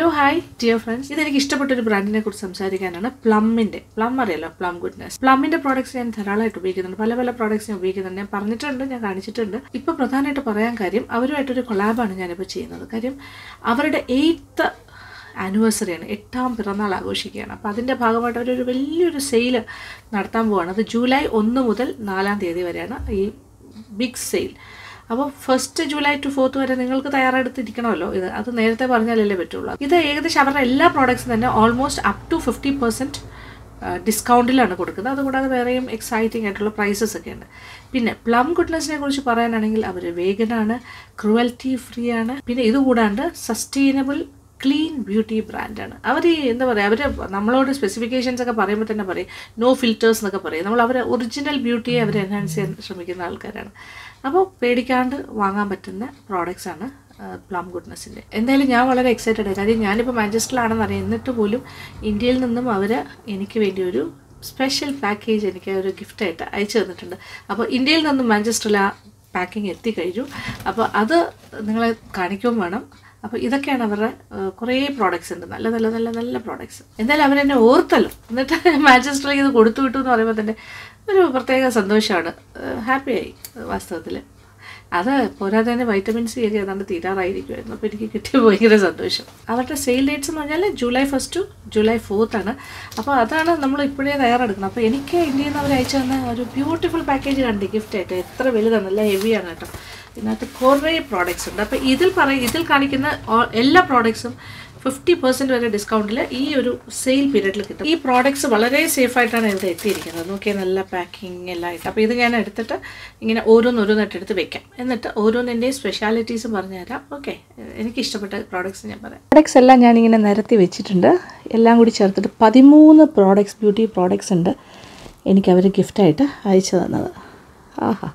Hello hi dear friends ഇത് എനിക്ക് ഇഷ്ടപ്പെട്ട ഒരു ബ്രാൻഡിനെ കുറിച്ച് സംസാരിക്കാനാണ് പ്ലമ്മിന്റെ പ്ലം അറിയാലോ പ്ലം ഗുഡ്നസ് പ്ലമ്മിന്റെ പ്രോഡക്ട്സ് ഞാൻ ധാരാളമായിട്ട് ഉപയോഗിക്കുന്നുണ്ട് പല പല പ്രോഡക്ട്സ് ഞാൻ ഉപയോഗിക്കുന്നുണ്ട് ഞാൻ പറഞ്ഞിട്ടുണ്ട് ഞാൻ കാണിച്ചിട്ടുണ്ട് ഇപ്പൊ പ്രധാനമായിട്ട് പറയാൻ കാര്യം അവരുമായിട്ടൊരു കൊളാബാണ് ഞാനിപ്പോൾ ചെയ്യുന്നത് കാര്യം അവരുടെ എയ്ത്ത് ആനിവേഴ്സറിയാണ് എട്ടാം പിറന്നാൾ ആഘോഷിക്കുകയാണ് അപ്പോൾ അതിൻ്റെ ഭാഗമായിട്ട് അവരൊരു വലിയൊരു സെയിൽ നടത്താൻ പോവാണ് അത് ജൂലൈ ഒന്ന് മുതൽ നാലാം തീയതി വരെയാണ് ഈ ബിഗ് സെയിൽ അപ്പോൾ ഫസ്റ്റ് ജൂലൈ ടു ഫോർത്ത് വരെ നിങ്ങൾക്ക് തയ്യാറെടുത്തിരിക്കണമല്ലോ ഇത് അത് നേരത്തെ പറഞ്ഞാലല്ലേ പറ്റുള്ളൂ ഇത് ഏകദേശം അവരുടെ എല്ലാ പ്രോഡക്ട്സും തന്നെ almost up to fifty percent ഡിസ്കൗണ്ടിലാണ് കൊടുക്കുന്നത് അതുകൂടാതെ വേറെയും എക്സൈറ്റിംഗ് ആയിട്ടുള്ള പ്രൈസസ് ഒക്കെ ഉണ്ട് പിന്നെ പ്ലം ഗുഡ്നസിനെ കുറിച്ച് പറയാനാണെങ്കിൽ അവർ വേഗനാണ് ക്രുവൽറ്റി ഫ്രീ ആണ് പിന്നെ ഇതുകൂടാണ്ട് സസ്റ്റൈനബിൾ ക്ലീൻ ബ്യൂട്ടി ബ്രാൻഡാണ് അവർ ഈ എന്താ പറയുക അവർ നമ്മളോട് സ്പെസിഫിക്കേഷൻസ് ഒക്കെ പറയുമ്പോൾ തന്നെ പറയും നോ ഫിൽറ്റേഴ്സ് എന്നൊക്കെ പറയും നമ്മൾ അവരെ ഒറിജിനൽ ബ്യൂട്ടിയെ അവർ എൻഹാൻസ് ചെയ്യാൻ ശ്രമിക്കുന്ന ആൾക്കാരാണ് അപ്പോൾ പേടിക്കാണ്ട് വാങ്ങാൻ പറ്റുന്ന പ്രോഡക്റ്റ്സ് ആണ് പ്ലം ഗുഡ്നസിൻ്റെ എന്തായാലും ഞാൻ വളരെ എക്സൈറ്റഡ് ആയി കാര്യം ഞാനിപ്പോൾ മാഞ്ചസ്റ്ററിലാണെന്ന് അറിയാം എന്നിട്ട് പോലും ഇന്ത്യയിൽ നിന്നും അവർ എനിക്ക് വേണ്ടി ഒരു സ്പെഷ്യൽ പാക്കേജ് എനിക്ക് ഒരു ഗിഫ്റ്റായിട്ട് അയച്ചു തന്നിട്ടുണ്ട് അപ്പോൾ ഇന്ത്യയിൽ നിന്നും മാഞ്ചസ്റ്ററിൽ ആ പാക്കിംഗ് എത്തിക്കഴിഞ്ഞു അപ്പോൾ അത് നിങ്ങളെ കാണിക്കുകയും വേണം അപ്പോൾ ഇതൊക്കെയാണ് അവരുടെ കുറേ പ്രോഡക്റ്റ്സ് ഉണ്ട് നല്ല നല്ല നല്ല നല്ല പ്രോഡക്റ്റ്സ് എന്തായാലും അവരെന്നെ ഓർത്തല്ലോ എന്നിട്ട് മാഞ്ചസ്റ്ററിലേക്ക് ഇത് കൊടുത്തു വിട്ടു എന്ന് പറയുമ്പോൾ തന്നെ ഒരു പ്രത്യേക സന്തോഷമാണ് ഹാപ്പിയായി വാസ്തവത്തിൽ അത് പോരാതെ തന്നെ വൈറ്റമിൻ സി ഒക്കെ ഏതാണ്ട് തീരാറായിരിക്കുമായിരുന്നു അപ്പോൾ എനിക്ക് കിട്ടിയ ഭയങ്കര സന്തോഷം അവരുടെ സെയിൽ ഡേറ്റ്സ് എന്ന് പറഞ്ഞാൽ July first to July fourth ആണ് അപ്പോൾ അതാണ് നമ്മൾ ഇപ്പോഴേ തയ്യാറെടുക്കുന്നത് അപ്പോൾ എനിക്ക് ഇന്ത്യയിൽ നിന്ന് അവർ അയച്ചു തന്ന ഒരു ബ്യൂട്ടിഫുൾ പാക്കേജ് കണ്ട് ഗിഫ്റ്റ് ആയിട്ട് എത്ര വലുതാണ് നല്ല ഹെവിയാണ് കേട്ടോ ഇതിനകത്ത് കുറേ പ്രോഡക്റ്റ്സ് ഉണ്ട് അപ്പോൾ ഇതിൽ പറയും ഇതിൽ കാണിക്കുന്ന എല്ലാ പ്രോഡക്ട്സും ഫിഫ്റ്റി പെർസെൻറ്റ് വരെ ഡിസ്കൗണ്ടിൽ ഈ ഒരു സെയിൽ പീരീഡിൽ കിട്ടും ഈ പ്രോഡക്ട്സ് വളരെ സേഫ് ആയിട്ടാണ് ഇവിടെ എത്തിയിരിക്കുന്നത് നോക്കിയാൽ നല്ല പാക്കിംഗ് എല്ലാം ആയിട്ട് അപ്പോൾ ഇത് ഞാൻ എടുത്തിട്ട് ഇങ്ങനെ ഓരോന്നോരോന്നായിട്ട് എടുത്ത് വെക്കാം എന്നിട്ട് ഓരോന്നിൻ്റെയും സ്പെഷ്യാലിറ്റീസ് പറഞ്ഞു തരാം ഓക്കെ എനിക്ക് ഇഷ്ടപ്പെട്ട പ്രോഡക്ട്സ് ഞാൻ പറയാം പ്രോഡക്ട്സ് എല്ലാം ഞാനിങ്ങനെ നിരത്തി വെച്ചിട്ടുണ്ട് എല്ലാം കൂടി ചേർത്തിട്ട് പതിമൂന്ന് പ്രോഡക്ട്സ് ബ്യൂട്ടി പ്രോഡക്ട്സ് ഉണ്ട് എനിക്ക് അവർ ഗിഫ്റ്റായിട്ട് അയച്ചു തന്നത് ആഹാ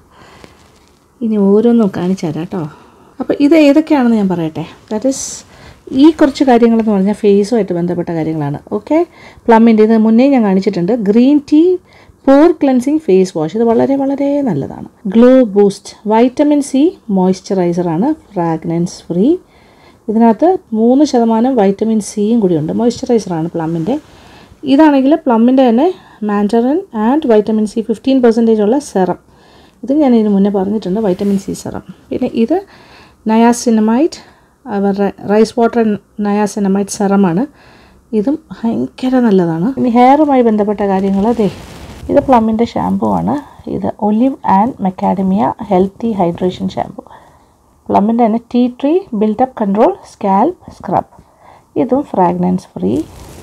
ഇനി ഓരോന്നും കാണിച്ചു തരാം കേട്ടോ അപ്പോൾ ഇത് ഏതൊക്കെയാണെന്ന് ഞാൻ പറയട്ടെ ദാറ്റ് ഇസ് ഈ കുറച്ച് കാര്യങ്ങളെന്ന് പറഞ്ഞാൽ ഫേസുമായിട്ട് ബന്ധപ്പെട്ട കാര്യങ്ങളാണ് ഓക്കെ പ്ലമ്മിൻ്റെ ഇത് മുന്നേ ഞാൻ കാണിച്ചിട്ടുണ്ട് green tea pore cleansing face wash ഇത് വളരെ വളരെ നല്ലതാണ് ഗ്ലോ ബൂസ്റ്റ് വൈറ്റമിൻ സി മോയ്സ്ചറൈസറാണ് ഫ്രാഗ്രൻസ് ഫ്രീ ഇതിനകത്ത് മൂന്ന് ശതമാനം വൈറ്റമിൻ സിയും കൂടിയുണ്ട് മോയ്സ്ചറൈസറാണ് പ്ലമ്മിൻ്റെ ഇതാണെങ്കിൽ പ്ലമ്മിൻ്റെ തന്നെ mandarin and vitamin C fifteen percentage ഉള്ള സെറം ഇത് ഞാൻ ഇതിന് മുന്നേ പറഞ്ഞിട്ടുണ്ട് വൈറ്റമിൻ സി സെറം പിന്നെ ഇത് നയാസിനമൈറ്റ് അവരുടെ റൈസ് വാട്ടർ നയാസിനമൈറ്റ് സെറമാണ് ഇതും ഭയങ്കര നല്ലതാണ് ഇനി ഹെയറുമായി ബന്ധപ്പെട്ട കാര്യങ്ങൾ അതെ ഇത് പ്ലമ്മിൻ്റെ ഷാമ്പു ആണ് ഇത് olive and macadamia healthy hydration shampoo പ്ലമ്മിൻ്റെ തന്നെ tea tree buildup control scalp scrub ഇതും ഫ്രാഗ്രൻസ് ഫ്രീ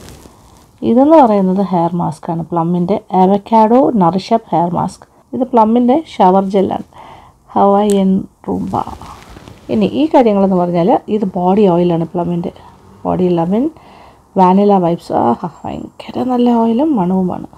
ഇതെന്ന് പറയുന്നത് ഹെയർ മാസ്ക് ആണ് പ്ലമ്മിൻ്റെ അവക്കാഡോ നറിഷപ്പ് ഹെയർ മാസ്ക് ഇത് പ്ലമ്മിൻ്റെ ഷവർ ജെല്ലാണ് ഹവായിയൻ റൂംബ ഇനി ഈ കാര്യങ്ങളെന്ന് പറഞ്ഞാൽ ഇത് ബോഡി ഓയിലാണ് പ്ലമ്മിൻ്റെ ബോഡി ലെമൻ വാനില വൈബ്സ് ആഹാ ഭയങ്കര നല്ല ഓയിലും മണവുമാണ്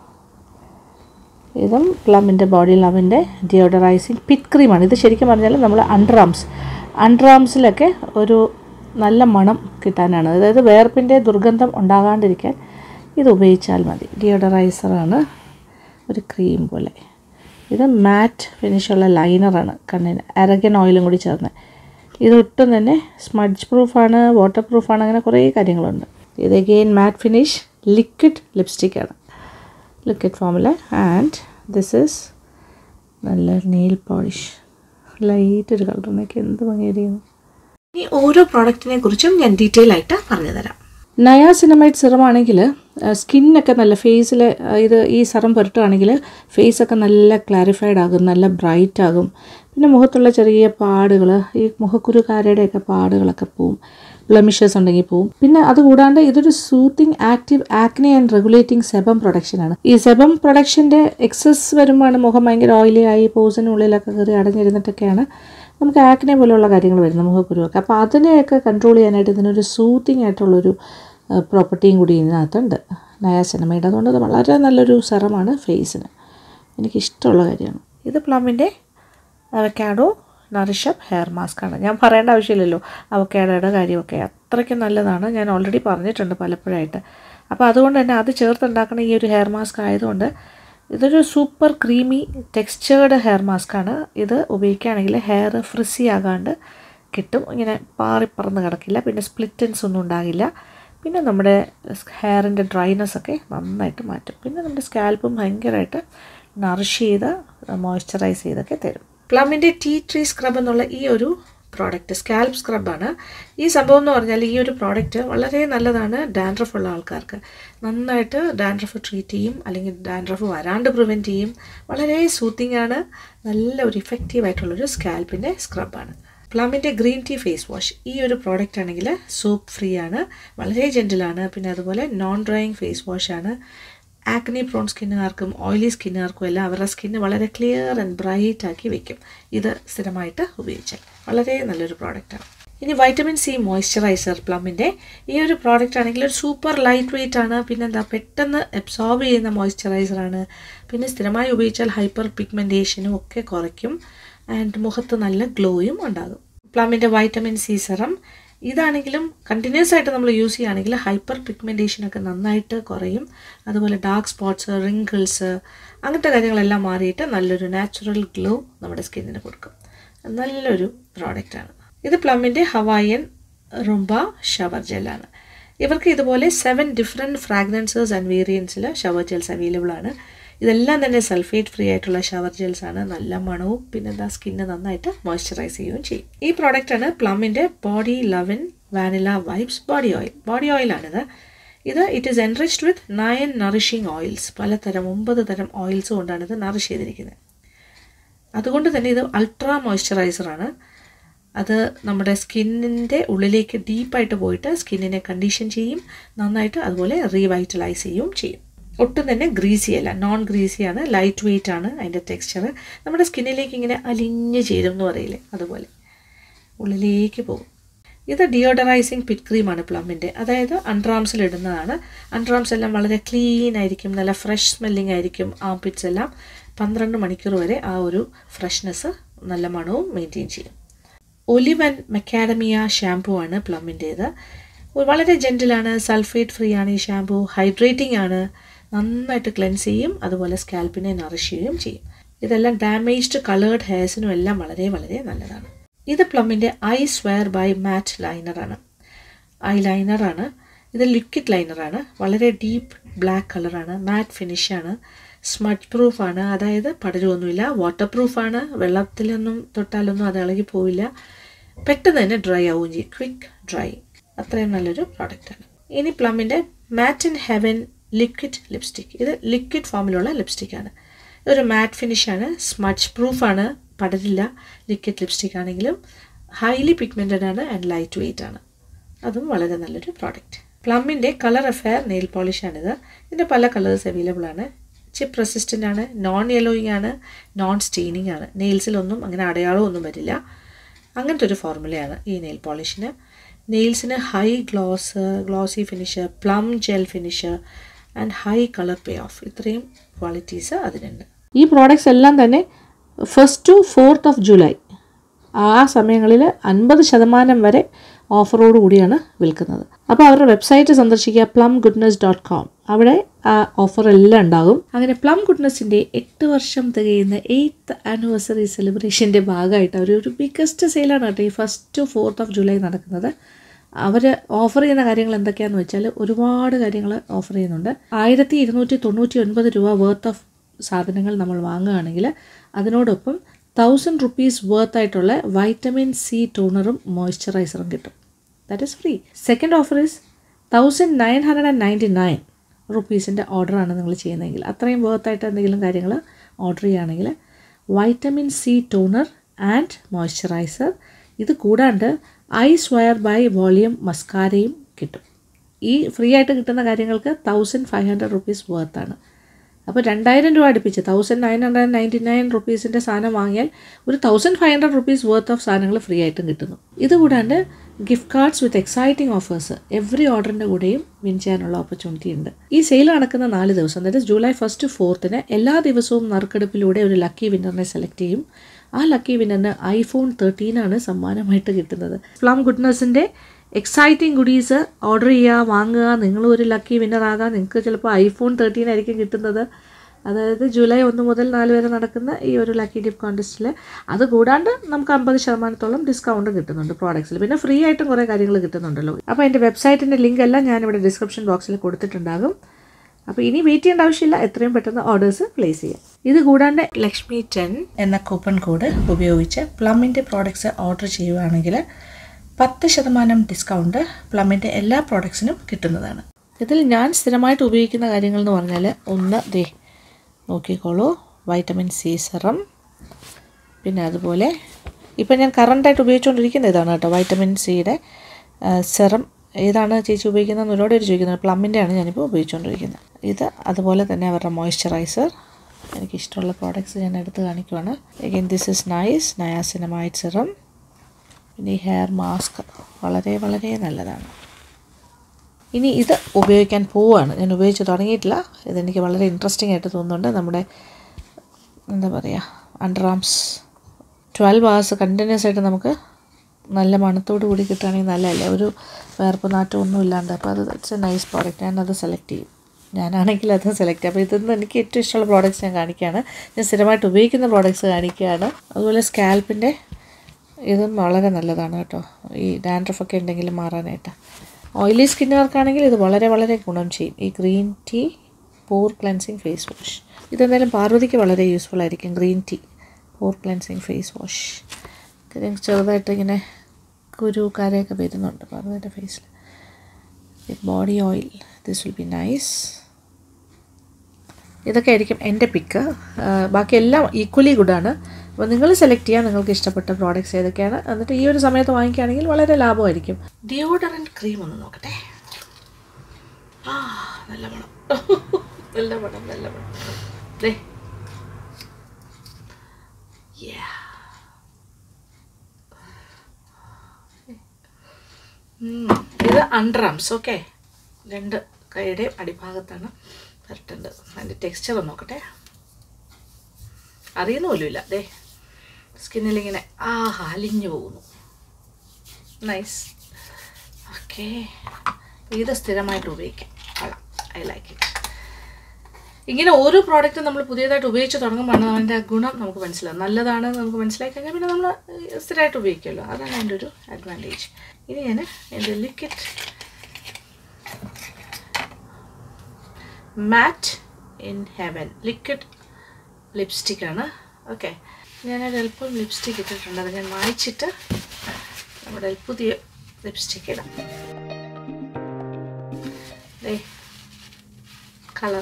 ഇതും പ്ലമ്മിൻ്റെ ബോഡി ലവിൻ്റെ ഡിയോഡറൈസിങ് പിറ്റ് ക്രീമാണ് ഇത് ശരിക്കും പറഞ്ഞാൽ നമ്മൾ അണ്ടർ ആംസ് അണ്ടർ ആംസിലൊക്കെ ഒരു നല്ല മണം കിട്ടാനാണ് അതായത് വേർപ്പിൻ്റെ ദുർഗന്ധം ഉണ്ടാകാണ്ടിരിക്കാൻ ഇത് ഉപയോഗിച്ചാൽ മതി ഡിയോഡറൈസറാണ് ഒരു ക്രീം പോലെ ഇത് മാറ്റ് ഫിനിഷുള്ള ലൈനറാണ് കണ്ണിന് അരഗൻ ഓയിലും കൂടി ചേർന്ന് ഇത് ഒട്ടും തന്നെ സ്മഡ്ജ് പ്രൂഫാണ് വാട്ടർ പ്രൂഫാണ് അങ്ങനെ കുറേ കാര്യങ്ങളുണ്ട് ഇത് അഗെയിൻ മാറ്റ് ഫിനിഷ് ലിക്വിഡ് ലിപ്സ്റ്റിക്കാണ് ലിക്വിഡ് ഫോമിൽ ആൻഡ് ദിസ് ഈസ് നല്ല നെയിൽ പോളിഷ് ലൈറ്റ് ഒരു കളർ എന്നൊക്കെ എന്ത് ഭംഗിയായിരിക്കുന്നു ഇനി ഓരോ പ്രോഡക്റ്റിനെ കുറിച്ചും ഞാൻ ഡീറ്റെയിൽ ആയിട്ട് പറഞ്ഞു തരാം നയാസിനമൈഡ് സിറം ആണെങ്കിൽ സ്കിന്നൊക്കെ നല്ല ഫേസിൽ ഇത് ഈ സിറം പുരട്ടുകയാണെങ്കിൽ ഫേസൊക്കെ നല്ല ക്ലാരിഫൈഡ് ആകും നല്ല ബ്രൈറ്റ് ആകും പിന്നെ മുഖത്തുള്ള ചെറിയ പാടുകൾ ഈ മുഖക്കുരുക്കാരയുടെയൊക്കെ പാടുകളൊക്കെ പോവും ബ്ലമിഷേഴ്സ് ഉണ്ടെങ്കിൽ പോവും പിന്നെ അതുകൂടാണ്ട് ഇതൊരു soothing active acne and regulating sebum production ആണ് ഈ സെബം പ്രൊഡക്ഷൻ്റെ എക്സസ് വരുമ്പോഴാണ് മുഖം ഭയങ്കര ഓയിലി ആയി പോസിനുള്ളിലൊക്കെ കയറി അടഞ്ഞിരുന്നിട്ടൊക്കെയാണ് നമുക്ക് ആക്നെ പോലെയുള്ള കാര്യങ്ങൾ വരുന്നത് മുഖക്കുരുവൊക്കെ അപ്പോൾ അതിനെയൊക്കെ കൺട്രോൾ ചെയ്യാനായിട്ട് ഇതിനൊരു സൂത്തിങ് ആയിട്ടുള്ളൊരു പ്രോപ്പർട്ടിയും കൂടി ഇതിനകത്തുണ്ട് നയാസിനമൈഡ് അതുകൊണ്ട് അത് വളരെ നല്ലൊരു സെറമാണ് ഫേസിന് എനിക്കിഷ്ടമുള്ള കാര്യമാണ് ഇത് പ്ലമ്മിൻ്റെ അവക്കാഡോ നറിഷപ്പ് ഹെയർ മാസ്ക് ആണ് ഞാൻ പറയേണ്ട ആവശ്യമില്ലല്ലോ അവക്കാഡോയുടെ കാര്യമൊക്കെ അത്രയ്ക്ക് നല്ലതാണ് ഞാൻ ഓൾറെഡി പറഞ്ഞിട്ടുണ്ട് പലപ്പോഴായിട്ട് അപ്പോൾ അതുകൊണ്ട് തന്നെ അത് ചേർത്തുണ്ടാക്കുന്ന ഈ ഒരു ഹെയർ മാസ്ക് ആയതുകൊണ്ട് ഇതൊരു super creamy textured hair mask ആണ് ഇത് ഉപയോഗിക്കുകയാണെങ്കിൽ ഹെയർ ഫ്രിസി ആകാണ്ട് കിട്ടും ഇങ്ങനെ പാറിപ്പറന്ന് കിടക്കില്ല പിന്നെ സ്പ്ലിറ്റൻസ് ഒന്നും ഉണ്ടാകില്ല പിന്നെ നമ്മുടെ ഹെയറിൻ്റെ ഡ്രൈനെസ് ഒക്കെ നന്നായിട്ട് മാറ്റും പിന്നെ നമ്മുടെ സ്കാൽപ്പും ഭയങ്കരമായിട്ട് നറിഷ് ചെയ്ത് മോയ്സ്ചറൈസ് ചെയ്തൊക്കെ തരും പ്ലമ്മിൻ്റെ ടീ ട്രീ സ്ക്രബ് എന്നുള്ള ഈ ഒരു പ്രോഡക്റ്റ് സ്കാൽപ്പ് സ്ക്രബാണ് ഈ സംഭവം എന്ന് പറഞ്ഞാൽ ഈ ഒരു പ്രോഡക്റ്റ് വളരെ നല്ലതാണ് ഡാൻഡ്രഫ് ഉള്ള ആൾക്കാർക്ക് നന്നായിട്ട് ഡാൻഡ്രഫ് ട്രീറ്റ് ചെയ്യും അല്ലെങ്കിൽ ഡാൻഡ്രഫ് വരാണ്ട് പ്രിവെൻറ്റ് ചെയ്യും വളരെ സൂത്തിങ് ആണ് നല്ല ഒരു ഇഫക്റ്റീവ് ആയിട്ടുള്ളൊരു സ്കാൽപ്പിൻ്റെ സ്ക്രബാണ് പ്ലമിൻ്റെ ഗ്രീൻ ടീ ഫേസ് വാഷ് ഈ ഒരു പ്രോഡക്റ്റ് ആണെങ്കിൽ സോപ്പ് ഫ്രീ ആണ് വളരെ ജെൻറ്റിലാണ് പിന്നെ അതുപോലെ നോൺ ഡ്രൈയിങ് ഫേസ് വാഷ് ആണ് ആക്നി പ്രോൺ സ്കിന്നുകാർക്കും ഓയിലി സ്കിന്നുകാർക്കും എല്ലാം അവരുടെ സ്കിന്ന് വളരെ ക്ലിയർ ആൻഡ് ബ്രൈറ്റ് ആക്കി വെക്കും ഇത് സ്ഥിരമായിട്ട് ഉപയോഗിച്ചാൽ വളരെ നല്ലൊരു പ്രോഡക്റ്റാണ് ഇനി വൈറ്റമിൻ സി മോയ്സ്ചറൈസർ പ്ലമ്മിൻ്റെ ഈ ഒരു പ്രോഡക്റ്റ് ആണെങ്കിൽ ഒരു സൂപ്പർ ലൈറ്റ് വെയിറ്റ് ആണ് പിന്നെ എന്താ പെട്ടെന്ന് അബ്സോർബ് ചെയ്യുന്ന മോയ്സ്ചറൈസറാണ് പിന്നെ സ്ഥിരമായി ഉപയോഗിച്ചാൽ ഹൈപ്പർ പിഗ്മെൻറ്റേഷനും ഒക്കെ കുറയ്ക്കും ആൻഡ് മുഖത്ത് നല്ല ഗ്ലോയും ഉണ്ടാകും പ്ലമ്മിൻ്റെ വൈറ്റമിൻ സി സെറം ഇതാണെങ്കിലും കണ്ടിന്യൂസ് ആയിട്ട് നമ്മൾ യൂസ് ചെയ്യുകയാണെങ്കിൽ ഹൈപ്പർ പിഗ്മെൻറ്റേഷൻ ഒക്കെ നന്നായിട്ട് കുറയും അതുപോലെ ഡാർക്ക് സ്പോട്ട്സ് റിങ്കിൾസ് അങ്ങനത്തെ കാര്യങ്ങളെല്ലാം മാറിയിട്ട് നല്ലൊരു നാച്ചുറൽ ഗ്ലോ നമ്മുടെ സ്കിന്നിന് കൊടുക്കും നല്ലൊരു പ്രോഡക്റ്റാണ് ഇത് പ്ലമ്മിൻ്റെ ഹവായൻ റുംബ ഷവർ ജെല്ലാണ് ഇവർക്ക് ഇതുപോലെ സെവൻ ഡിഫറെൻറ്റ് ഫ്രാഗ്രൻസേഴ്സ് ആൻഡ് വേരിയൻസിൽ ഷവർ ജെൽസ് അവൈലബിൾ ആണ് ഇതെല്ലാം തന്നെ സൾഫേറ്റ് ഫ്രീ ആയിട്ടുള്ള ഷവർ ജെൽസ് ആണ് നല്ല മണവും പിന്നെ എന്താ സ്കിന്ന് നന്നായിട്ട് മോയ്സ്ചറൈസ് ചെയ്യുകയും ചെയ്യും ഈ പ്രോഡക്റ്റാണ് പ്ലമ്മിൻ്റെ body lemon vanilla vibes body oil body ഓയിലാണിത് ഇത് it is enriched with nine nourishing oils പലതരം ഒമ്പത് തരം ഓയിൽസ് കൊണ്ടാണ് ഇത് നറിഷ് ചെയ്തിരിക്കുന്നത് അതുകൊണ്ട് തന്നെ ഇത് അൾട്രാ മോയ്സ്ചറൈസറാണ് അത് നമ്മുടെ സ്കിന്നിൻ്റെ ഉള്ളിലേക്ക് ഡീപ്പായിട്ട് പോയിട്ട് സ്കിന്നിനെ കണ്ടീഷൻ ചെയ്യും നന്നായിട്ട് അതുപോലെ റീവൈറ്റലൈസ് ചെയ്യുകയും ചെയ്യും ഒട്ടും തന്നെ ഗ്രീസി അല്ല നോൺ ഗ്രീസിയാണ് ലൈറ്റ് വെയിറ്റ് ആണ് അതിൻ്റെ ടെക്സ്ചർ നമ്മുടെ സ്കിന്നിലേക്ക് ഇങ്ങനെ അലിഞ്ഞ് ചേരും എന്ന് പറയില്ലേ അതുപോലെ ഉള്ളിലേക്ക് പോകും ഇത് ഡിയോഡറൈസിങ് പിറ്റ് ക്രീമാണ് പ്ലമ്മിൻ്റെ അതായത് അൺട്രാംസിൽ ഇടുന്നതാണ് അൺട്രാംസ് എല്ലാം വളരെ ക്ലീൻ ആയിരിക്കും നല്ല ഫ്രഷ് സ്മെല്ലിംഗ് ആയിരിക്കും ആ പിറ്റ്സ് എല്ലാം പന്ത്രണ്ട് മണിക്കൂർ വരെ ആ ഒരു ഫ്രഷ്നെസ് നല്ല മണവും മെയിൻറ്റെയിൻ ചെയ്യും ഒലിവ് ആൻഡ് മെക്കാഡമിയ ഷാംപൂ ആണ് പ്ലമ്മിൻ്റേത് വളരെ ജെൻറ്റിലാണ് സൾഫേറ്റ് ഫ്രീ ആണ് ഈ ഷാംപൂ ഹൈഡ്രേറ്റിംഗ് ആണ് നന്നായിട്ട് ക്ലെൻസ് ചെയ്യും അതുപോലെ സ്കാൽപ്പിനെ നറിഷ് ചെയ്യുകയും ചെയ്യും ഇതെല്ലാം ഡാമേജ്ഡ് കളേർഡ് ഹെയർസിനും എല്ലാം വളരെ വളരെ നല്ലതാണ് ഇത് പ്ലമ്മിൻ്റെ ഐ സ്വയർ ബൈ മാറ്റ് ലൈനറാണ് ഐ ലൈനറാണ് ഇത് ലിക്വിഡ് ലൈനറാണ് വളരെ ഡീപ്പ് ബ്ലാക്ക് കളറാണ് മാറ്റ് ഫിനിഷാണ് സ്മഡ് പ്രൂഫാണ് അതായത് പടരുമൊന്നുമില്ല വാട്ടർ പ്രൂഫാണ് വെള്ളത്തിലൊന്നും തൊട്ടാലൊന്നും അത് ഇളകി പോവില്ല പെട്ടെന്ന് തന്നെ ഡ്രൈ ആവുകയും ചെയ്യും ക്വിക്ക് ഡ്രൈ അത്രയും നല്ലൊരു പ്രോഡക്റ്റാണ് ഇനി പ്ലമ്മിൻ്റെ matte in heaven liquid lipstick ഇത് ലിക്വിഡ് ഫോമിലുള്ള ലിപ്സ്റ്റിക്കാണ് ഇതൊരു മാറ്റ് ഫിനിഷാണ് സ്മഡ്ജ് പ്രൂഫാണ് പടരില്ല ലിക്വിഡ് ലിപ്സ്റ്റിക് ആണെങ്കിലും ഹൈലി പിഗ്മെൻറ്റഡ് ആണ് ആൻഡ് ലൈറ്റ് വെയിറ്റ് ആണ് അതും വളരെ നല്ലൊരു പ്രോഡക്റ്റ് പ്ലമ്മിൻ്റെ കളർ അഫെയർ നെയിൽ പോളിഷാണിത് ഇതിൻ്റെ പല കളേഴ്സ് അവൈലബിൾ ആണ് ചിപ്പ് റെസിസ്റ്റൻ്റ് ആണ് നോൺ യെല്ലോയിങ് ആണ് നോൺ സ്റ്റെയിനിങ് ആണ് നെയിൽസിലൊന്നും അങ്ങനെ അടയാളമൊന്നും വരില്ല അങ്ങനത്തെ ഒരു ഫോർമുലയാണ് ഈ നെയിൽ പോളിഷിന് നെയിൽസിന് high gloss glossy finish Plum gel finish and high colour payoff ഇത്രയും ക്വാളിറ്റീസ് അതിനുണ്ട് ഈ പ്രോഡക്റ്റ്സ് എല്ലാം തന്നെ first to fourth of July ആ സമയങ്ങളിൽ അൻപത് ശതമാനം വരെ ഓഫറോട് കൂടിയാണ് വിൽക്കുന്നത് അപ്പോൾ അവരുടെ വെബ്സൈറ്റ് സന്ദർശിക്കുക പ്ലം ഗുഡ്നസ് ഡോട്ട് കോം അവിടെ ആ ഓഫർ എല്ലാം ഉണ്ടാകും അങ്ങനെ പ്ലം ഗുഡ്നസിൻ്റെ എട്ട് വർഷം തികയുന്ന എയ്ത്ത് ആനിവേഴ്സറി സെലിബ്രേഷൻ്റെ ഭാഗമായിട്ട് അവർ ഒരു ബിഗ്ഗസ്റ്റ് സെയിലാണ് കേട്ടോ ഈ first to fourth of July നടക്കുന്നത് അവർ ഓഫർ ചെയ്യുന്ന കാര്യങ്ങൾ എന്തൊക്കെയാണെന്ന് വെച്ചാൽ ഒരുപാട് കാര്യങ്ങൾ ഓഫർ ചെയ്യുന്നുണ്ട് ആയിരത്തി ഇരുന്നൂറ്റി തൊണ്ണൂറ്റി ഒൻപത് രൂപ വർത്ത് ഓഫ് സാധനങ്ങൾ നമ്മൾ വാങ്ങുകയാണെങ്കിൽ അതിനോടൊപ്പം തൗസൻഡ് റുപ്പീസ് വർത്ത് ആയിട്ടുള്ള വൈറ്റമിൻ സി ടോണറും മോയ്സ്ചറൈസറും കിട്ടും that is free second offer is thousand nine hundred and ninety nine റുപ്പീസിൻ്റെ ഓർഡറാണ് നിങ്ങൾ ചെയ്യുന്നതെങ്കിൽ അത്രയും വർത്തായിട്ട് എന്തെങ്കിലും കാര്യങ്ങൾ ഓർഡർ ചെയ്യുകയാണെങ്കിൽ vitamin C toner and moisturiser ഇത് കൂടാണ്ട് ഐ സ്വയർ ബൈ വോളിയം മസ്കാരയും കിട്ടും ഈ ഫ്രീ ആയിട്ട് കിട്ടുന്ന കാര്യങ്ങൾക്ക് തൗസൻഡ് ഫൈവ് ഹൺഡ്രഡ് റുപ്പീസ് വർത്താണ് അപ്പോൾ രണ്ടായിരം രൂപ അടുപ്പിച്ച് thousand nine hundred ninety nine റുപ്പീസിൻ്റെ സാധനം വാങ്ങിയാൽ ഒരു thousand five hundred rupees worth of സാധനങ്ങൾ ഫ്രീ ആയിട്ടും കിട്ടുന്നു ഇതുകൂടാണ്ട് gift cards with exciting offers every ഓർഡറിൻ്റെ കൂടെയും വിൻ ചെയ്യാനുള്ള ഓപ്പർച്യൂണിറ്റി ഉണ്ട് ഈ സെയിൽ നടക്കുന്ന നാല് ദിവസം അതായത് ജൂലൈ ഫസ്റ്റ് ഫോർത്തിന് എല്ലാ ദിവസവും നറുക്കെടുപ്പിലൂടെ ഒരു ലക്കി വിന്നറിനെ സെലക്ട് ചെയ്യും ആ ലക്കി വിന്നറിന് ഐഫോൺ തേർട്ടീനാണ് സമ്മാനമായിട്ട് കിട്ടുന്നത് പ്ലം ഗുഡ്നസിൻ്റെ എക്സൈറ്റിംഗ് ഗുഡീസ് ഓർഡർ ചെയ്യുക വാങ്ങുക നിങ്ങളും ഒരു ലക്കി വിന്നർ ആകാം നിങ്ങൾക്ക് ചിലപ്പോൾ ഐഫോൺ തേർട്ടീൻ ആയിരിക്കും കിട്ടുന്നത് അതായത് ജൂലൈ ഒന്ന് മുതൽ നാല് വരെ നടക്കുന്ന ഈ ഒരു ലക്കി ടിപ്പ് കോൺടെസ്റ്റിൽ അത് കൂടാണ്ട് നമുക്ക് അമ്പത് ശതമാനത്തോളം ഡിസ്കൗണ്ട് കിട്ടുന്നുണ്ട് പ്രോഡക്ട്സിൽ പിന്നെ ഫ്രീ ആയിട്ടും കുറേ കാര്യങ്ങൾ കിട്ടുന്നുണ്ടല്ലോ അപ്പോൾ എൻ്റെ വെബ്സൈറ്റിൻ്റെ ലിങ്ക് എല്ലാം ഞാനിവിടെ ഡിസ്ക്രിപ്ഷൻ ബോക്സിൽ കൊടുത്തിട്ടുണ്ടാകും അപ്പോൾ ഇനി വെയിറ്റ് ചെയ്യേണ്ട ആവശ്യമില്ല എത്രയും പെട്ടെന്ന് ഓർഡേഴ്സ് പ്ലേസ് ചെയ്യാം ഇത് കൂടാണ്ട് ലക്ഷ്മി ടെൻ എന്ന കൂപ്പൺ കോഡ് ഉപയോഗിച്ച് പ്ലമ്മിൻ്റെ പ്രോഡക്ട്സ് ഓർഡർ ചെയ്യുകയാണെങ്കിൽ പത്ത് ശതമാനം ഡിസ്കൗണ്ട് പ്ലമ്മിൻ്റെ എല്ലാ പ്രോഡക്ട്സിനും കിട്ടുന്നതാണ് ഇതിൽ ഞാൻ സ്ഥിരമായിട്ട് ഉപയോഗിക്കുന്ന കാര്യങ്ങൾ എന്ന് പറഞ്ഞാൽ ഒന്ന് ദേ നോക്കിക്കോളൂ വൈറ്റമിൻ സി സെറം പിന്നെ അതുപോലെ ഇപ്പം ഞാൻ കറണ്ടായിട്ട് ഉപയോഗിച്ചുകൊണ്ടിരിക്കുന്ന ഇതാണ് കേട്ടോ വൈറ്റമിൻ സിയുടെ സെറം ഏതാണ് ചേച്ചി ഉപയോഗിക്കുന്നത് ഒരുപാട് പേര് ചോദിക്കുന്നത് പ്ലമ്മിൻ്റെ ആണ് ഞാനിപ്പോൾ ഉപയോഗിച്ചുകൊണ്ടിരിക്കുന്നത് ഇത് അതുപോലെ തന്നെ അവരുടെ മോയ്സ്ചറൈസർ എനിക്കിഷ്ടമുള്ള പ്രോഡക്റ്റ്സ് ഞാൻ എടുത്ത് കാണിക്കുവാണ് again this is nice niacinamide serum പിന്നെ ഈ ഹെയർ മാസ്ക് വളരെ വളരെ നല്ലതാണ് ഇനി ഇത് ഉപയോഗിക്കാൻ പോവുകയാണ് ഞാൻ ഉപയോഗിച്ച് തുടങ്ങിയിട്ടില്ല ഇതെനിക്ക് വളരെ ഇൻട്രസ്റ്റിംഗ് ആയിട്ട് തോന്നുന്നുണ്ട് നമ്മുടെ എന്താ പറയുക under arms twelve hours continuous ആയിട്ട് നമുക്ക് നല്ല മണത്തോടു കൂടി കിട്ടുകയാണെങ്കിൽ നല്ലതല്ലേ ഒരു വേർപ്പ് നാറ്റം ഒന്നും ഇല്ലാണ്ട് അപ്പോൾ അത് ഇറ്റ്സ് എ നൈസ് പ്രോഡക്റ്റ് ഞാനത് സെലക്ട് ചെയ്യും ഞാനാണെങ്കിൽ അത് സെലക്ട് ചെയ്യും അപ്പോൾ ഇതൊന്നും എനിക്ക് ഏറ്റവും ഇഷ്ടമുള്ള പ്രോഡക്റ്റ്സ് ഞാൻ കാണിക്കുകയാണ് ഞാൻ സ്ഥിരമായിട്ട് ഉപയോഗിക്കുന്ന പ്രോഡക്റ്റ്സ് കാണിക്കുകയാണ് അതുപോലെ സ്കാൽപ്പിൻ്റെ ഇതും വളരെ നല്ലതാണ് കേട്ടോ ഈ ഡാൻഡ്രഫൊക്കെ ഉണ്ടെങ്കിൽ മാറാനായിട്ട് ഓയിലി സ്കിന്നുകാർക്കാണെങ്കിൽ ഇത് വളരെ വളരെ ഗുണം ചെയ്യും ഈ green tea pore cleansing face wash ഇതെന്തായാലും പാർവതിക്ക് വളരെ യൂസ്ഫുൾ ആയിരിക്കും green tea pore cleansing face wash ചെറുതായിട്ട് ഇങ്ങനെ കുരു കരയൊക്കെ വരുന്നുണ്ട് പാർവതിൻ്റെ ഫേസിൽ body oil this will be nice ഇതൊക്കെ ആയിരിക്കും എൻ്റെ പിക്ക് ബാക്കി എല്ലാം ഈക്വലി ഗുഡാണ് അപ്പോൾ നിങ്ങൾ സെലക്ട് ചെയ്യാൻ നിങ്ങൾക്ക് ഇഷ്ടപ്പെട്ട പ്രോഡക്റ്റ്സ് ഏതൊക്കെയാണ് എന്നിട്ട് ഈ ഒരു സമയത്ത് വാങ്ങിക്കുകയാണെങ്കിൽ വളരെ ലാഭമായിരിക്കും ഡിയോഡറൻറ്റ് ക്രീം ഒന്ന് നോക്കട്ടെ ആ നല്ല മണം നല്ല മണം നല്ല മണം ദേ Yeah. ഉം. ഇത് അണ്ടർ ആംസ് ഓക്കെ രണ്ട് കൈയുടെയും അടിഭാഗത്താണ് വരട്ടുണ്ട് അതിൻ്റെ ടെക്സ്ചർ ഒന്ന് നോക്കട്ടെ അറിയുന്ന പോലുമില്ല ദേ സ്കിന്നിലിങ്ങനെ ആ അലിഞ്ഞു പോകുന്നു നൈസ് ഓക്കെ ഇത് സ്ഥിരമായിട്ട് ഉപയോഗിക്കാം കൊള്ളാം ഐ ലൈക്ക് ഇറ്റ് ഇങ്ങനെ ഓരോ പ്രോഡക്റ്റും നമ്മൾ പുതിയതായിട്ട് ഉപയോഗിച്ച് തുടങ്ങുമ്പോൾ അതിൻ്റെ ഗുണം നമുക്ക് മനസ്സിലാവും നല്ലതാണെന്ന് നമുക്ക് മനസ്സിലാക്കി കഴിഞ്ഞാൽ പിന്നെ നമ്മൾ സ്ഥിരമായിട്ട് ഉപയോഗിക്കുമല്ലോ അതാണ് അതിൻ്റെ ഒരു അഡ്വാൻറ്റേജ് ഇനി ഞാൻ എൻ്റെ liquid matte in heaven liquid ലിപ്സ്റ്റിക്കാണ് ഓക്കെ ഞാനൊരു അല്പം ലിപ്സ്റ്റിക്ക് ഇട്ടിട്ടുണ്ട് അത് ഞാൻ വായിച്ചിട്ട് നമ്മുടെ പുതിയ ലിപ്സ്റ്റിക്ക് ഇടാം ദേ കളർ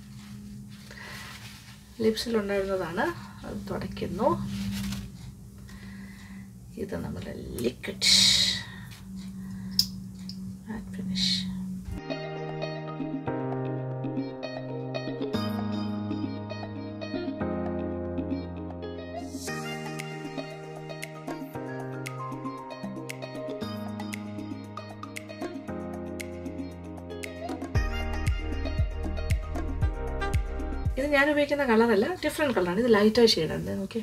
ലിപ്സിലുണ്ടായിരുന്നതാണ് അത് തുടയ്ക്കുന്നു ഇത് നമ്മുടെ ലിക്വിഡ് മാറ്റ് ഫിനിഷ് ഇത് ഞാൻ ഉപയോഗിക്കുന്ന കളറല്ല ഡിഫറെൻറ്റ് കളറാണ് ഇത് ലൈറ്റ് ഷെയ്ഡാണ് നോക്കി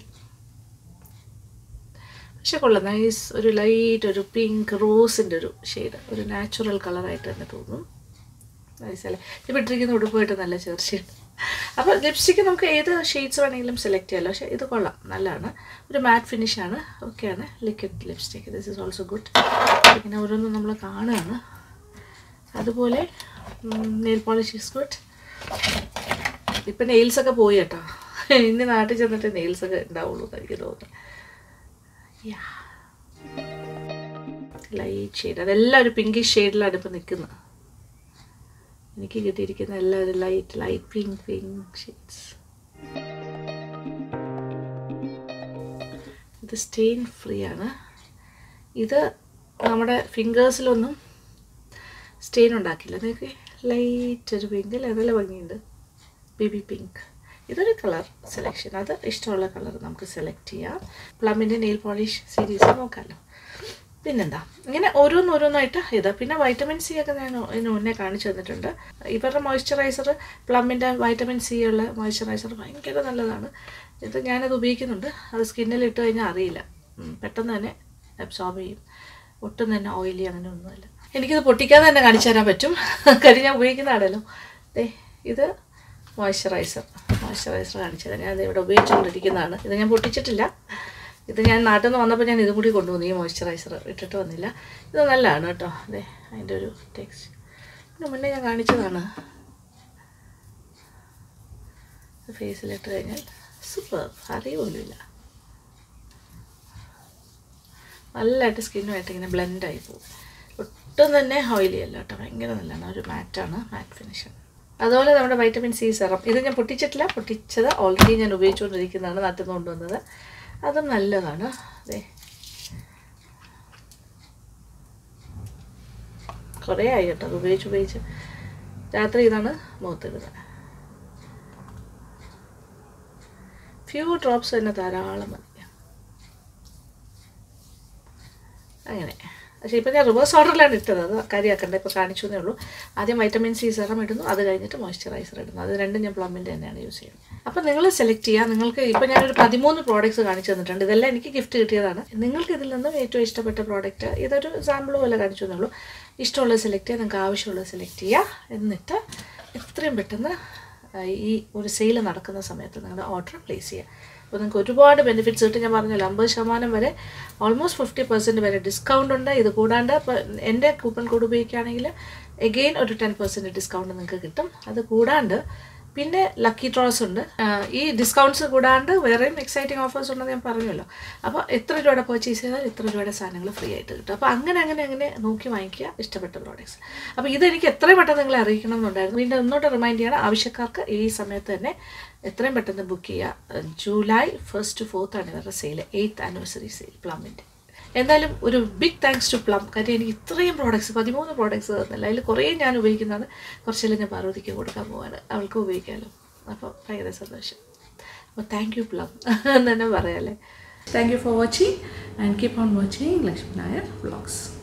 പക്ഷെ കൊള്ളാം നൈസ് ഒരു ലൈറ്റ് ഒരു പിങ്ക് റോസിൻ്റെ ഒരു ഷെയ്ഡ് ഒരു നാച്ചുറൽ കളറായിട്ട് തന്നെ തോന്നും നൈസ് അല്ലേ ഇപ്പോൾ ഇട്ടിരിക്കുന്ന ഉടുപ്പായിട്ട് നല്ല ചേർച്ചയുണ്ട് അപ്പോൾ ലിപ്സ്റ്റിക്ക് നമുക്ക് ഏത് ഷെയ്ഡ്സ് വേണമെങ്കിലും സെലക്ട് ചെയ്യാമല്ലോ പക്ഷേ ഇത് കൊള്ളാം നല്ലതാണ് ഒരു മാറ്റ് ഫിനിഷാണ് ഓക്കെയാണ് liquid lipstick this is also good ഇങ്ങനെ ഓരോന്നും നമ്മൾ കാണുകയാണ് അതുപോലെ നെയിൽ പോളിഷ് ഈസ് ഗുഡ് ഇപ്പം നെയിൽസൊക്കെ പോയി കേട്ടോ ഇനി നാട്ടിൽ ചെന്നിട്ട് നെയിൽസൊക്കെ ഉണ്ടാവുള്ളൂ എന്ന് എനിക്ക് തോന്നുന്നു ലൈറ്റ് ഷെയ്ഡ് അതെല്ലാം ഒരു പിങ്കിഷ് ഷെയ്ഡിലാണ് ഇപ്പം നിൽക്കുന്നത് എനിക്ക് കിട്ടിയിരിക്കുന്ന എല്ലാം ഒരു light light pink pink shades ഇത് സ്റ്റെയിൻ ഫ്രീ ആണ് ഇത് നമ്മുടെ ഫിംഗേഴ്സിലൊന്നും സ്റ്റെയിൻ ഉണ്ടാക്കില്ല നിങ്ങൾക്ക് ലൈറ്റ് ഒരു പിങ്ക് അല്ലേ നല്ല ഭംഗിയുണ്ട് ബേബി പിങ്ക് ഇതൊരു കളർ സെലക്ഷൻ അത് ഇഷ്ടമുള്ള കളർ നമുക്ക് സെലക്ട് ചെയ്യാം പ്ലമ്മിൻ്റെ നെയിൽ പോളിഷ് സീരീസ് നോക്കാമല്ലോ പിന്നെന്താ ഇങ്ങനെ ഓരോന്നോരോന്നായിട്ട് ഇത് പിന്നെ വൈറ്റമിൻ സി ഒക്കെ ഞാൻ ഇതിന് മുന്നേ കാണിച്ചു തന്നിട്ടുണ്ട് ഇവരുടെ മോയ്സ്ചറൈസർ പ്ലമ്മിൻ്റെ വൈറ്റമിൻ സി ഉള്ള മോയ്സ്ചറൈസർ ഭയങ്കര നല്ലതാണ് ഇത് ഞാനത് ഉപയോഗിക്കുന്നുണ്ട് അത് സ്കിന്നിൽ ഇട്ട് കഴിഞ്ഞാൽ അറിയില്ല ഉം, പെട്ടെന്ന് തന്നെ അബ്സോർബ് ചെയ്യും ഒട്ടും തന്നെ ഓയിലി അങ്ങനെ ഒന്നുമല്ല എനിക്കിത് പൊട്ടിക്കാതെ തന്നെ കാണിച്ചു തരാൻ പറ്റും കാര്യം ഞാൻ ഉപയോഗിക്കുന്നതാണല്ലോ ദേ ഇത് മോയ്സ്ചറൈസർ മോയ്സ്ചറൈസർ കാണിച്ചത് ഞാൻ അത് ഇവിടെ ഉപയോഗിച്ചുകൊണ്ടിരിക്കുന്നതാണ് ഇത് ഞാൻ പൊട്ടിച്ചിട്ടില്ല ഇത് ഞാൻ നാട്ടിൽ നിന്ന് വന്നപ്പോൾ ഞാൻ ഇതും കൂടി കൊണ്ടുവന്നു ഈ മോയ്സ്ചറൈസർ ഇട്ടിട്ട് വന്നില്ല ഇത് നല്ലതാണ് കേട്ടോ അതെ അതിൻ്റെ ഒരു ടെക്സ്റ്റ് ഇതിന് മുന്നേ ഞാൻ കാണിച്ചതാണ് ഫേസിലിട്ട് കഴിഞ്ഞാൽ സൂപ്പർ അറിയുമില്ല നല്ലതായിട്ട് സ്കിന്നുമായിട്ട് ഇങ്ങനെ ബ്ലെൻഡായി പോകും ഒട്ടും തന്നെ ഓയിലി അല്ല കേട്ടോ ഭയങ്കര നല്ലതാണ് ഒരു മാറ്റാണ് മാറ്റ് ഫിനിഷ് അതുപോലെ നമ്മുടെ വൈറ്റമിൻ സി സെറം ഇത് ഞാൻ പൊട്ടിച്ചിട്ടില്ല പൊട്ടിച്ചത് ഓൾറെഡി ഞാൻ ഉപയോഗിച്ചുകൊണ്ടിരിക്കുന്നതാണ് നാട്ടിൽ നിന്ന് കൊണ്ടുവന്നത് അതും നല്ലതാണ് അതെ കുറേ ആയി കേട്ടോ അത് ഉപയോഗിച്ച് ഉപയോഗിച്ച് രാത്രി ഇതാണ് മുഖത്തിടുന്നത് ഫ്യൂ ഡ്രോപ്സ് തന്നെ ധാരാളം മതി അങ്ങനെ പക്ഷേ ഇപ്പം ഞാൻ റിവേഴ്സ് ഓർഡറിലാണ് ഇട്ടത് അത് കാര്യമാക്കണ്ട ഇപ്പോൾ കാണിച്ചു എന്നേ ഉള്ളൂ ആദ്യം വൈറ്റമിൻ സി സെറം ഇടുന്നു അത് കഴിഞ്ഞിട്ട് മോയ്സ്ചറൈസർ ഇടുന്നു അത് രണ്ടും ഞാൻ പ്ലമ്മിൻ്റെ തന്നെയാണ് യൂസ് ചെയ്യുന്നത് അപ്പോൾ നിങ്ങൾ സെലക്ട് ചെയ്യുക നിങ്ങൾക്ക് ഇപ്പോൾ ഞാനൊരു പതിമൂന്ന് പ്രോഡക്റ്റ്സ് കാണിച്ചു തന്നിട്ടുണ്ട് ഇതെല്ലാം എനിക്ക് ഗിഫ്റ്റ് കിട്ടിയതാണ് നിങ്ങൾക്ക് ഇതിൽ നിന്നും ഏറ്റവും ഇഷ്ടപ്പെട്ട പ്രോഡക്റ്റ് ഇതൊരു സാമ്പിൾ പോലെ കാണിച്ചു എന്നേ ഉള്ളൂ ഇഷ്ടമുള്ളത് സെലക്ട് ചെയ്യുക നിങ്ങൾക്ക് ആവശ്യമുള്ളത് സെലക്ട് ചെയ്യുക എന്നിട്ട് എത്രയും പെട്ടെന്ന് ഈ ഒരു സെയിൽ നടക്കുന്ന സമയത്ത് നിങ്ങളുടെ ഓർഡർ പ്ലേസ് ചെയ്യുക അപ്പോൾ നിങ്ങൾക്ക് ഒരുപാട് ബെനിഫിറ്റ്സ് കിട്ടും ഞാൻ പറഞ്ഞല്ലോ അമ്പത് ശതമാനം വരെ ഓൾമോസ്റ്റ് ഫിഫ്റ്റി പെർസെൻറ്റ് വരെ ഡിസ്കൗണ്ട് ഉണ്ട് ഇത് കൂടാണ്ട് ഇപ്പോൾ എൻ്റെ കൂപ്പൺ കോഡ് ഉപയോഗിക്കുകയാണെങ്കിൽ എഗെയിൻ ഒരു ടെൻ പെർസെൻറ്റ് ഡിസ്കൗണ്ട് നിങ്ങൾക്ക് കിട്ടും അത് കൂടാണ്ട് പിന്നെ ലക്കി ഡ്രോസ് ഉണ്ട് ഈ ഡിസ്കൗണ്ട്സ് കൂടാണ്ട് വേറെയും എക്സൈറ്റിംഗ് ഓഫേഴ്സ് ഉണ്ടെന്ന് ഞാൻ പറഞ്ഞല്ലോ അപ്പോൾ എത്ര രൂപയുടെ പർച്ചേസ് ചെയ്താൽ ഇത്ര രൂപയുടെ സാധനങ്ങൾ ഫ്രീ ആയിട്ട് കിട്ടും അപ്പോൾ അങ്ങനെ അങ്ങനെ അങ്ങനെ നോക്കി വാങ്ങിക്കുക ഇഷ്ടപ്പെട്ട പ്രോഡക്ട്സ് അപ്പോൾ ഇതെനിക്ക് എത്രയും പെട്ടെന്ന് നിങ്ങളെ അറിയിക്കണം എന്നുണ്ടായിരുന്നു വീണ്ടും ഒന്നോട്ട് റിമൈൻഡ് ചെയ്യണം ആവശ്യക്കാർക്ക് ഈ സമയത്ത് തന്നെ എത്രയും പെട്ടെന്ന് ബുക്ക് ചെയ്യുക ജൂലൈ ഫസ്റ്റ് ഫോർത്ത് ആണ് ഇവരുടെ സെയിൽ എയ്ത്ത് ആനിവേഴ്സറി സെയിൽ പ്ലമ്മിൻ്റെ എന്തായാലും ഒരു ബിഗ് താങ്ക്സ് ടു പ്ലം കാര്യം എനിക്ക് ഇത്രയും പ്രോഡക്റ്റ്സ് പതിമൂന്ന് പ്രോഡക്ട്സ് തന്നില്ല അതിൽ കുറേ ഞാൻ ഉപയോഗിക്കുന്നതാണ് കുറച്ചെല്ലാം ഞാൻ പാർവതിക്ക് കൊടുക്കാൻ പോവാണ് അവൾക്ക് ഉപയോഗിക്കാമല്ലോ അപ്പോൾ ഭയങ്കര സന്തോഷം അപ്പോൾ താങ്ക് യു പ്ലം എന്ന് തന്നെ പറയാമല്ലേ thank you for watching and keep on watching Lakshmi Nair vlogs